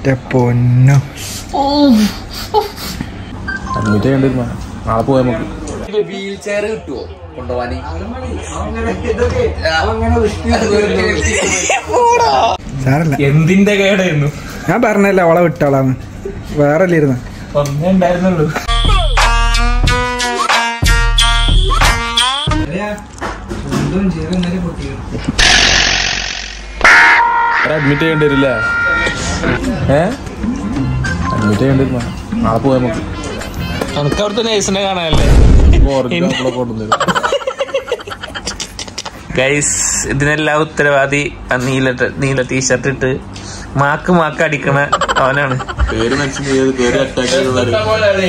എന്റെ പൊന്നോ അഡ്മിറ്റ് ചെയ്യേണ്ടിരുന്ന നാളെ പോയാൽ നമുക്ക് വീൽ ചെയർ കിട്ടുമോ കൊണ്ടുപോവാന് സാരല്ല എന്തിന്റെ കേടായിരുന്നു ഞാൻ പറഞ്ഞല്ല അവളെ വിട്ടാളാന്ന് വേറെ അല്ലായിരുന്നു ഒന്നേ ഉണ്ടായിരുന്നുള്ളൂ അഡ്മിറ്റ് ചെയ്യേണ്ടി വരില്ലേ ഏ അഡ്മിറ്റ് ചെയ്യേണ്ടിരുന്ന നാളെ പോയാൽ നമുക്ക് നമുക്ക് അവിടുത്തെ നേഴ്സിനെ കാണാനല്ലേ നമ്മളെ കൊണ്ടുവന്നു ഗൈസ് ഇതിനെല്ലാം ഉത്തരവാദി ആ നീല ടെ- നീല ടീഷർട്ട് ഇട്ട് മാക്ക് മാക്ക് അടിക്കണ അവനാണ് പേര് മെൻഷൻ ചെയ്ത് പേര് അറ്റാക്ക് ചെയ്തതായിരുന്നു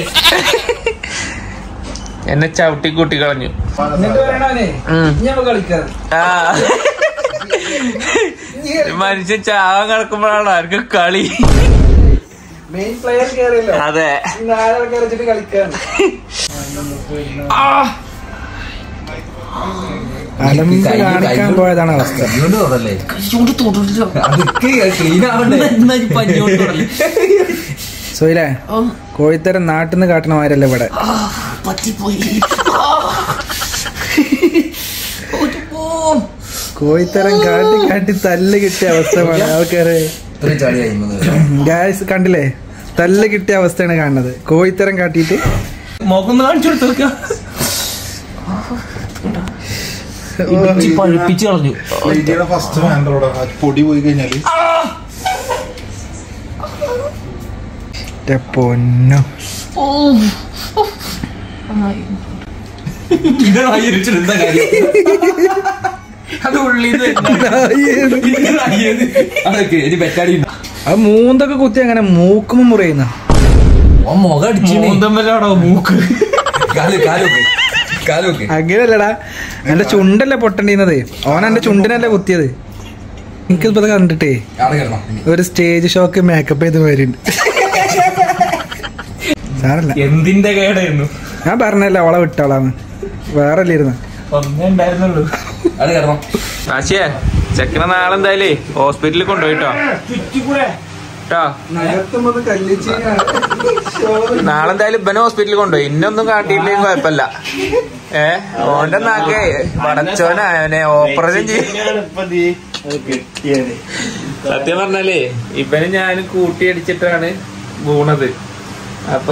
എന്നെ ചവിട്ടി കൂട്ടി കളഞ്ഞു ഉം. ആ മനുഷ്യൻ ചാവാൻ കിടക്കുമ്പോഴാണ് ആർക്ക് കളി മെയിൻ പ്ലെയർ കയറിയല്ലോ അതെ നാലാൾക്കാർ വെച്ചിട്ട് കളിക്കാൻ അലമ്പ് കാണിക്കാൻ പോയതാണ് അവസ്ഥ സോയിലേ കോഴിത്തരം നാട്ടിൽ നിന്ന് കാട്ടണമാരല്ല ഇവിടെ കോഴിത്തരം കാട്ടി കാട്ടി തല്ല് കിട്ടിയ അവസ്ഥയാണ് ആൾക്കാര് ഗായ്സ് കണ്ടില്ലേ തല്ല് കിട്ടിയ അവസ്ഥയാണ് കാണുന്നത് കോഴിത്തരം കാട്ടിയിട്ട് മുഖം കാണിച്ചു കൊടുത്തു പഴുപ്പിച്ച് കളഞ്ഞു ഫസ്റ്റ് ഹാൻഡറോടെ പൊടി പോയി കഴിഞ്ഞാല് എന്റെ പൊന്നോ അത് ഉള്ളിൽ അത് മൂന്തൊക്കെ കുത്തി അങ്ങനെ മൂക്കുമ്പോ മുറിയുന്ന മൂന്തമ്മലാണോ മൂക്ക് അങ്ങനെയല്ലടാ എന്റെ ചുണ്ടല്ലേ പൊട്ടണ്ടിരുന്നത് ഓൻ എന്റെ ചുണ്ടിനല്ലേ കുത്തിയത് എനിക്കിപ്പോ ഇത് കണ്ടിട്ടേ ഒരു സ്റ്റേജ് ഷോക്ക് മേക്കപ്പ് ചെയ്ത് വരുന്നുണ്ട് സാരല്ല എന്തിന്റെ കേടായിരുന്നു ഞാൻ പറഞ്ഞല്ല അവളെ വിട്ടാളാന്ന് വേറെ അല്ലായിരുന്നു ഒന്നേ ഉണ്ടായിരുന്നുള്ളൂ ആശിയേ ചെക്കനെ നാളെ എന്തായാലേ ഹോസ്പിറ്റലിൽ കൊണ്ടുപോയിട്ടോ ട്ടോ നാളെ എന്തായാലും ഇവനെ ഹോസ്പിറ്റലിൽ കൊണ്ടുപോയി ഇന്നൊന്നും കാട്ടിയില്ലെങ്കിൽ കുഴപ്പമില്ല ഏ ഓന്റെ നാക്കേ പടച്ചോനാ അവനെ ഓപ്പറേഷൻ ചെയ്യും സത്യം പറഞ്ഞാലേ ഇവന് ഞാൻ കൂട്ടിയടിച്ചിട്ടാണ് വീണത് അപ്പൊ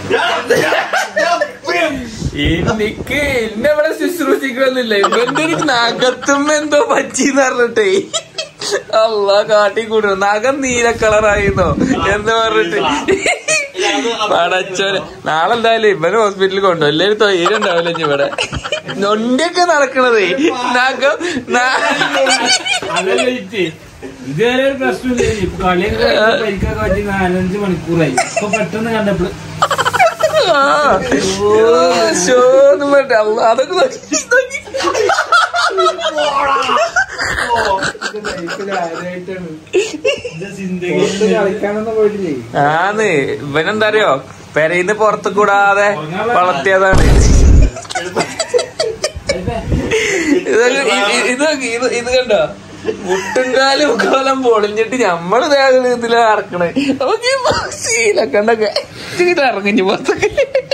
എനിക്ക് എന്നെ ഇവിടെ ശുശ്രൂഷിക്കണമെന്നില്ല ഇവന്റെ ഒരു നഖത്തും എന്തോ പറ്റിന്ന് പറഞ്ഞിട്ടേ അല്ല കാട്ടി കൂടുന്നു നഖം നീല കളറായിരുന്നോ എന്ന് പറഞ്ഞിട്ട് പടച്ചോന് നാളെ എന്തായാലും ഇവന് ഹോസ്പിറ്റലിൽ കൊണ്ടു എല്ലാവരും തൊയ്യലുണ്ടാവില്ല ഇനി ഇവിടെ നൊണ്ടിയൊക്കെ നടക്കണതേ നഖം ന- ഇതുവരെ ഒരു പ്രശ്നമില്ല ഇപ്പൊ കളിയൊക്കെ കഴിഞ്ഞ് പരിക്കൊക്കെ പറ്റി നാലഞ്ച് മണിക്കൂറായി ഇപ്പൊ പെട്ടെന്ന് കണ്ടപ്പോൾ ആ. ഓ, ശോ എന്ന് പറഞ്ഞിട്ട് അള്ളാ, അതൊക്കെ നോക്കി, നോക്കി. ആന്ന് ഇവനെന്താ അറിയോ പെരയിന്ന് പുറത്തു കൂടാതെ വളർത്തിയതാണ് ഇതൊക്കെ ഇ- ഇത് നോക്ക്, ഇത് ഇത് കണ്ടോ മുട്ടുംകാലും കോലം പൊളിഞ്ഞിട്ട് ഞമ്മള് ദേഹം ഇതില് ഇറക്കണേ നമുക്ക് ശീലക്കണ്ടൊക്കെ ഇറങ്ങി പുറത്തൊക്കെ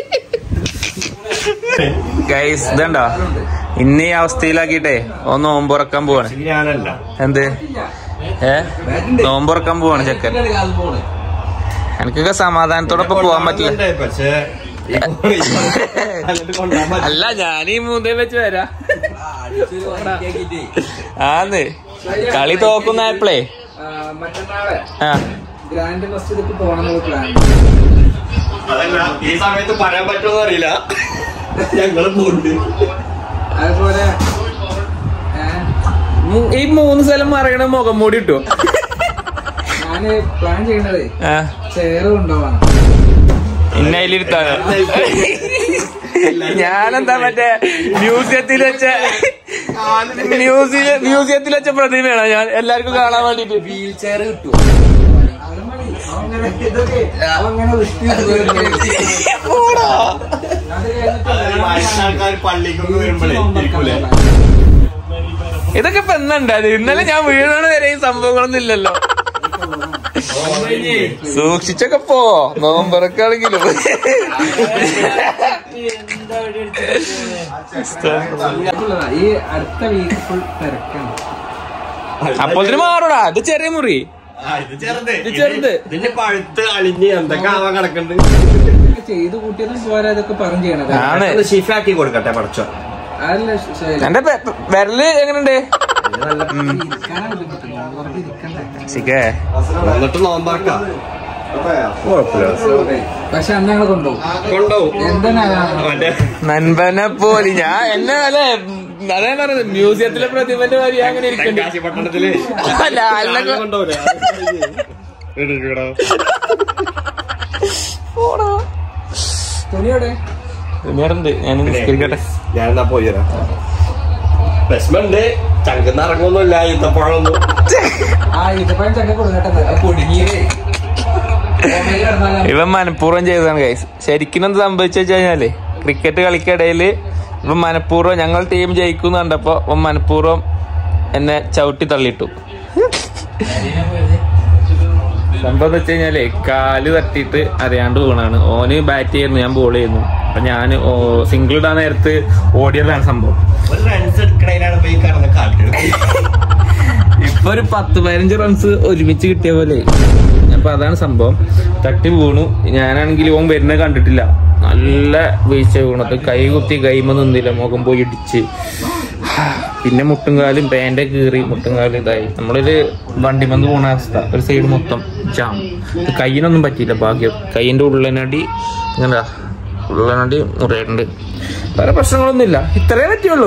ഗൈസ് ഇതുണ്ടോ ഇന്ന് ഈ അവസ്ഥയിലാക്കിട്ടെ ഒന്ന് നോമ്പുറക്കാൻ പോവാണ് ഞാനല്ല എന്ത് ഏ നോമ്പുറക്കാൻ പോവാണ് ചെക്കൻ എനിക്കൊക്കെ സമാധാനത്തോടൊപ്പം പോവാൻ പറ്റില്ല പക്ഷേ അല്ല ഞാൻ ഈ മൂന്നേ വെച്ച് വരാ ആന്ന് കളി തോക്കുന്നായപ്പോഴേ മറ്റന്നാളെ ആ ഗ്രാൻഡ് മസ്ജിദിക്ക് പോകണം പ്ലാൻ അതല്ല ഈ സമയത്ത് പറയാൻ പറ്റുമോ അറിയില്ല ഞങ്ങള് പോണ്ട് അതുപോലെ മൂ- ഈ മൂന്ന് സ്ഥലം മറിയണ മുഖം മൂടി ഇട്ടു ഞാന് പ്ലാൻ ചെയ്യണതേ ആ ചെയർ കൊണ്ടുപോകണം ഇന്ന അതിലിരുത്താനോ ഞാനെന്താ മറ്റേ മ്യൂസിയത്തിൽ വെച്ച മ്യൂസിയം മ്യൂസിയത്തിൽ വെച്ച പ്രതിമയാണോ ഞാൻ എല്ലാവർക്കും കാണാൻ വേണ്ടിട്ട് വീൽ ചെയർ കിട്ടുമോ അങ്ങനെ ഇതൊക്കെ അങ്ങനെ വൃത്തി ആൾക്കാർ പള്ളിക്കൊക്കെ വരുമ്പോഴേ ഇരിക്കൂലേ ഇതൊക്കെ ഇപ്പൊ എന്നുണ്ടായത് ഇന്നലെ ഞാൻ വീണാണ് വരെ ഈ സംഭവങ്ങളൊന്നും ഇല്ലല്ലോ സൂക്ഷിച്ചൊക്കെ പോ നോമ്പറക്കാണെങ്കിലും എന്താ ഇവിടെ അടിച്ചിട്ട് ഈ അടുത്ത വീക്ക് ഫുൾ തിരക്കാണ് അപ്പൊ ഇതിന് മാറൂടാ ഇത് ചെറിയ മുറി ഇത് ചെറുത് ഇതിന്റെ പഴുത്ത് അളിഞ്ഞ് എന്തൊക്കെ ആവാൻ കിടക്കണ്ട് ചെയ്ത് കൂട്ടിയതും പോരാ ഇതൊക്കെ പറഞ്ഞു ചെയ്യണത് ആണ് ഒന്ന് ഷിഫാക്കി കൊടുക്കട്ടെ പഠിച്ചോ അതല്ല ശരി. എന്റെ പെ- വിരല് എങ്ങനെയുണ്ട് ഇരിക്കാനാണ് ബുദ്ധിമുട്ട്. വെറുതെ ഇരിക്കണ്ടേ. ശിക്കേ എന്നിട്ട് നോമ്പാക്കാം കുഴപ്പമില്ല പക്ഷെ അന്ന് ഞങ്ങൾ കൊണ്ടുപോകും കൊണ്ടുപോകും എന്താണ് മറ്റേ നൻപനെ പോലെ ഞാൻ എന്നെ അല്ലെ അതാണ് പറഞ്ഞത് മ്യൂസിയത്തിലെ പ്രതിമന്റെ മാതിരി അങ്ങനെ ഇരിക്കണ്ട് തെങ്കാശി പട്ടണത്തില് ലാലിനൊക്കെ കൊണ്ടുപോകൂലേ എടുക്കടോ തുണിയോടെ ഇനിയുണ്ട് ഞാൻ നിസ്കരിക്കട്ടെ ഞാൻ എന്നാ പോയി തരാം വിഷമുണ്ട് ചങ്കുന്ന ഇറങ്ങൊന്നുമില്ല ഈത്തപ്പഴമൊന്നും ആ ഈത്തപ്പഴം ചക്ക കൊടുക്കട്ടെ പൊടിഞ്ഞീര് ഇവൻ മനഃപൂർവ്വം ചെയ്തതാണ് ഗൈസ് ശരിക്കും എന്ത് സംഭവിച്ചു വെച്ച് കഴിഞ്ഞാല് ക്രിക്കറ്റ് കളിക്കിടയില് ഇവൻ മനഃപൂർവ്വം ഞങ്ങൾ ടീം ജയിക്കുന്നു കണ്ടപ്പോ ഇവൻ മനഃപൂർവ്വം എന്നെ ചവിട്ടി തള്ളിയിട്ടു സംഭവം എന്ന് വെച്ച് കഴിഞ്ഞാലേ കാല് തട്ടിയിട്ട് അറിയാണ്ട് വീണാണ് ഓന് ബാറ്റ് ചെയ്യുന്നു ഞാൻ ബോൾ ചെയ്യുന്നു അപ്പൊ ഞാൻ സിംഗിൾ ഇടാൻ നേരത്ത് ഓടിയതാണ് സംഭവം ഒരു റൺസ് എടുക്കണേനാണ് പോയി കടന്ന് കാട്ടിയെടുക്കും ഇപ്പൊ ഒരു പത്ത് പതിനഞ്ച് റൺസ് ഒരുമിച്ച് കിട്ടിയ പോലെ അപ്പൊ അതാണ് സംഭവം തട്ടി വീണു ഞാനാണെങ്കിൽ ഓൻ വരുന്നത് കണ്ടിട്ടില്ല നല്ല വീഴ്ച വീണത് കൈ കുത്തി കൈമ നിന്നില്ല മുഖം പോയി ഇടിച്ച് പിന്നെ മുട്ടുംകാലും പാൻ്റെ കീറി മുട്ടുംകാലും ഇതായി നമ്മളൊരു വണ്ടിമന്ന് പോണ അവസ്ഥ ഒരു സൈഡ് മൊത്തം ജാം ഇത് കയ്യിനൊന്നും പറ്റിയില്ല ഭാഗ്യം കൈയിന്റെ ഉള്ളനടി ഇങ്ങനെ ഉള്ളനടി മുറിയുണ്ട് വേറെ പ്രശ്നങ്ങളൊന്നുമില്ല ഇത്രേ പറ്റുള്ളൂ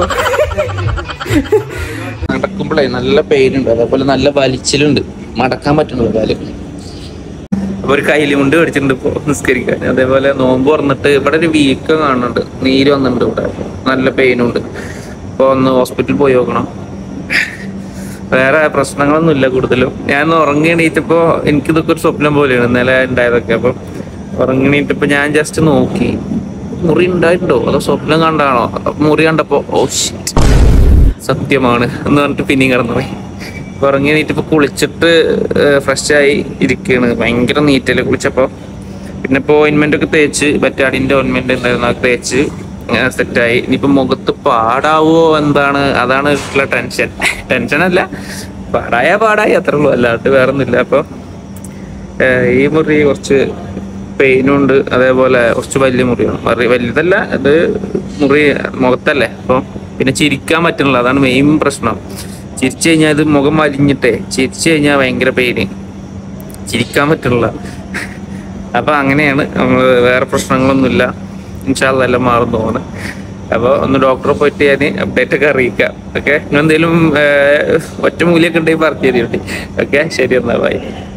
നടക്കുമ്പോഴേ നല്ല പെയിൻ ഉണ്ട് അതേപോലെ നല്ല വലിച്ചിലുണ്ട് മടക്കാൻ പറ്റുന്നു കാല് അപ്പൊ ഒരു കയ്യില് കൊണ്ട് മേടിച്ചിട്ടുണ്ട് ഇപ്പൊ നിസ്കരിക്കാൻ അതേപോലെ നോമ്പ് തുറന്നിട്ട് ഇവിടെ ഒരു വീക്കം കാണുന്നുണ്ട് നീര് വന്നിട്ടുണ്ട് ഇവിടെ നല്ല പെയിനും ഉണ്ട് അപ്പൊ ഒന്ന് ഹോസ്പിറ്റലിൽ പോയി നോക്കണം വേറെ പ്രശ്നങ്ങളൊന്നും ഇല്ല കൂടുതലും ഞാൻ ഉറങ്ങി എണീറ്റപ്പോ എനിക്കിതൊക്കെ ഒരു സ്വപ്നം പോലെയാണ് ഇന്നലെ ഉണ്ടായതൊക്കെ അപ്പൊ ഉറങ്ങി എണീറ്റപ്പോ ഞാൻ ജസ്റ്റ് നോക്കി മുറി ഉണ്ടായിട്ടുണ്ടോ അതോ സ്വപ്നം കണ്ടാണോ മുറി കണ്ടപ്പോ ഓ shit. സത്യമാണ് എന്ന് പറഞ്ഞിട്ട് പിന്നെയും കിടന്നുപോയി അപ്പൊ ഇറങ്ങി നീറ്റിപ്പോ കുളിച്ചിട്ട് ഫ്രഷ് ആയി ഇരിക്കുകയാണ് ഭയങ്കര നീറ്റല് കുളിച്ചപ്പോ പിന്നെ ഇപ്പൊ ഓയിൻമെന്റ് ഒക്കെ തേച്ച് ബറ്റാഡിന്റെ ഓയിൻമെന്റ് ഉണ്ടായിരുന്നു അത് തേച്ച് സെറ്റായി ഇനിയിപ്പോ മുഖത്ത് പാടാവോ എന്താണ് അതാണ് ഉള്ള ടെൻഷൻ ടെൻഷൻ അല്ല പാടായ പാടായി അത്രേ ഉള്ളൂ അല്ലാണ്ട് വേറെ ഒന്നുമില്ല അപ്പൊ ഏഹ് ഈ മുറി കുറച്ച് പെയിനും ഉണ്ട് അതേപോലെ കുറച്ച് വലിയ മുറിയാണ് വലിയ വലുതല്ല ഇത് മുറി മുഖത്തല്ലേ അപ്പൊ പിന്നെ ചിരിക്കാൻ പറ്റുന്നില്ല അതാണ് മെയിൻ പ്രശ്നം ചിരിച്ചു കഴിഞ്ഞാൽ ഇത് മുഖം വലിഞ്ഞിട്ടേ ചിരിച്ചു കഴിഞ്ഞാൽ ഭയങ്കര പെയിന് ചിരിക്കാൻ പറ്റുന്നില്ല അപ്പൊ അങ്ങനെയാണ് നമ്മള് വേറെ പ്രശ്നങ്ങളൊന്നുമില്ല ഇൻഷാല്ല എല്ലാം മാറും തോന്നുന്നു അപ്പൊ ഒന്ന് ഡോക്ടറെ പോയിട്ട് ഞാൻ അപ്ഡേറ്റ് ഒക്കെ അറിയിക്കാം ഓക്കെ എന്തെങ്കിലും ഒറ്റ മൂലിയൊക്കെ ഉണ്ടെങ്കിൽ പറഞ്ഞു തരും ഓക്കെ ശരി എന്നാ ബൈ